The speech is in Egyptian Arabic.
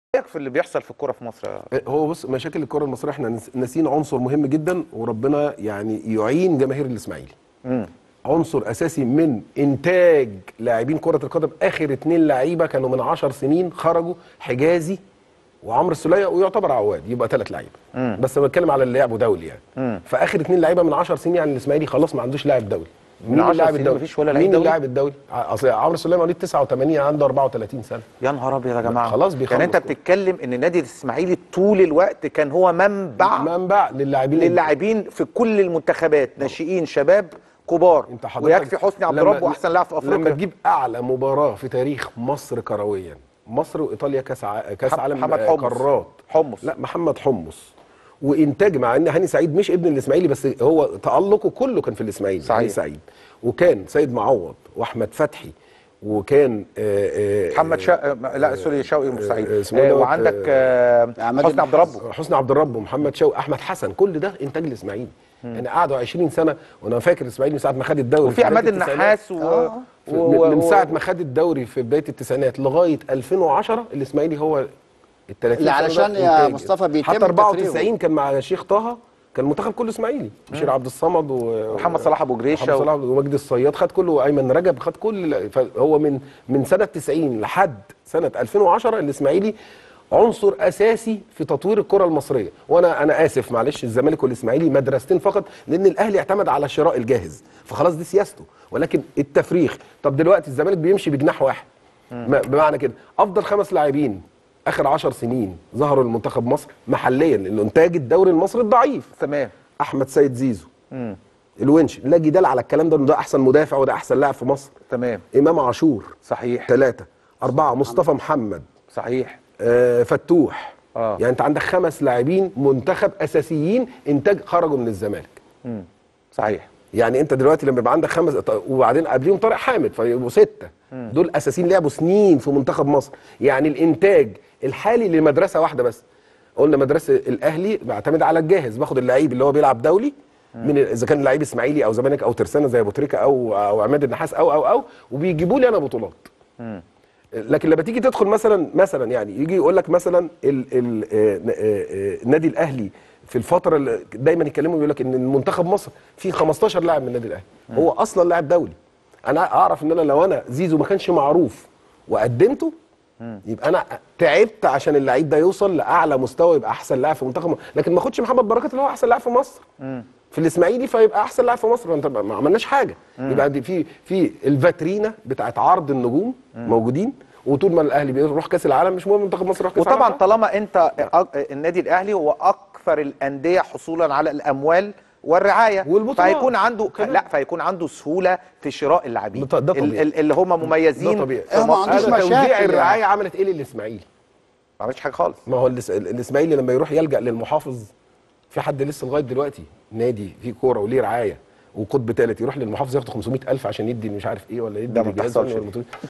رايك في اللي بيحصل في الكوره في مصر يا هو بص مشاكل الكره المصريه احنا نس- ناسيين عنصر مهم جدا وربنا يعني يعين جماهير الاسماعيلي عنصر اساسي من انتاج لاعبين كره القدم اخر اتنين لعيبه كانوا من عشر سنين خرجوا حجازي وعمرو السوليه ويعتبر عواد يبقى ثلاث لعيبه بس بتكلم على اللي لعبوا دولي يعني فاخر اتنين لعيبه من 10 سنين يعني الاسماعيلي خلاص ما عندوش لاعب دولي من 10 اللاعب سنين الدولي؟ مفيش ولا لعيب مين دولي؟ اللاعب الدولي ع- اصل عمرو السوليه مواليد 89 عنده 34 سنه يا نهار ابيض يا جماعه خلاص بيخلص يعني انت كورة. بتتكلم ان نادي الاسماعيلي طول الوقت كان هو منبع منبع للاعبين للاعبين في كل المنتخبات ناشئين شباب كبار انت حضرتك ويكفي حسني عبد لما- رب واحسن لاعب في لما افريقيا تجيب اعلى مباراه في تاريخ مصر كرويا مصر وايطاليا كاس ع... كاس محمد- عالم محمد آه، حمص. قارات حمص. لا محمد حمص وانتاج مع ان هاني سعيد مش ابن الاسماعيلي بس هو تالقه كله كان في الاسماعيلي صحيح. هاني سعيد وكان سيد معوض واحمد فتحي وكان آه، آه، محمد شا... لا سوري شوقي مش سعيد آه، اسمه آه دوت، وعندك آه عماد حسني عبد النحاس. ربه حسني عبد الرب ومحمد شوقي احمد حسن كل ده انتاج الاسماعيلي يعني قعدوا 20 سنه وانا فاكر الاسماعيلي من ساعه ما خد الدوري وفي في عماد بداية التسعينات. النحاس و... آه. من من ساعه ما خد الدوري في بدايه التسعينات لغايه 2010 الاسماعيلي هو ال 30 لا، سنة علشان ده يا إنتاج. مصطفى بيتم حتى 94 تفريغه. كان مع شيخ طه كان المنتخب كله اسماعيلي بشير عبد الصمد و... محمد صلاح أبو جريشة محمد و- صلاح ومجدي الصياد خد كله وايمن رجب خد كل فهو من من سنه 90 لحد سنه 2010 الاسماعيلي عنصر اساسي في تطوير الكره المصريه وانا انا اسف معلش الزمالك والاسماعيلي مدرستين فقط لان الاهلي اعتمد على شراء الجاهز فخلاص دي سياسته ولكن التفريخ طب دلوقتي الزمالك بيمشي بجناح واحد ما- بمعنى كده افضل خمس لاعبين اخر عشر سنين ظهروا لمنتخب مصر محليا لانه انتاج الدوري المصري الضعيف تمام احمد سيد زيزو الونش لا جدال على الكلام ده إنه ده احسن مدافع وده احسن لاعب في مصر تمام امام عاشور صحيح ثلاثه اربعه مصطفى محمد صحيح آه فتوح آه. يعني انت عندك خمس لاعبين منتخب اساسيين انتاج خرجوا من الزمالك صحيح يعني انت دلوقتي لما يبقى عندك خمس وبعدين قبليهم طارق حامد فيبقوا سته دول اساسيين لعبوا سنين في منتخب مصر يعني الانتاج الحالي لمدرسه واحده بس قلنا مدرسه الاهلي بعتمد على الجاهز باخد اللعيب اللي هو بيلعب دولي من اذا كان لعيب اسماعيلي او زمالك او ترسانه زي ابو تريكه او او عماد النحاس او او او وبيجيبوا لي انا بطولات لكن لما تيجي تدخل مثلا مثلا يعني يجي يقول لك مثلا ال ال آه، آه، آه، النادي الاهلي في الفتره اللي دايما يتكلموا يقول لك ان المنتخب مصر فيه 15 لاعب من النادي الاهلي هو اصلا لاعب دولي انا اعرف ان انا لو انا زيزو ما كانش معروف وقدمته يبقى انا تعبت عشان اللعيب ده يوصل لاعلى مستوى يبقى احسن لاعب في منتخب مصر. لكن ما اخدش محمد بركات اللي هو احسن لاعب في مصر في الاسماعيلي فيبقى احسن لاعب في مصر انت ما عملناش حاجه يبقى دي في في الفاترينا بتاعت عرض النجوم موجودين وطول ما الاهلي بيروح كاس العالم مش مهم منتخب مصر يروح كاس وطبعا العالم طالما انت أ- النادي الاهلي هو اكثر الانديه حصولا على الاموال والرعايه والبطولات. فهيكون عنده وكمان. لا فيكون عنده سهوله في شراء اللاعبين ده- ده طبيعي. ال- ال- اللي هم مميزين ده طبيعي في هو ما مصر. عندوش هذا مشاكل توزيع يعني. الرعايه عملت ايه للاسماعيلي ما عملش حاجه خالص ما هو الاس- الاسماعيلي لما يروح يلجا للمحافظ في حد لسه لغايه دلوقتي نادي فيه كوره وليه رعايه وقطب ثالث يروح للمحافظ ياخد 500000 عشان يدي مش عارف ايه ولا يدي ده ما للجهاز بتحصلش ولا دي. المطلوب.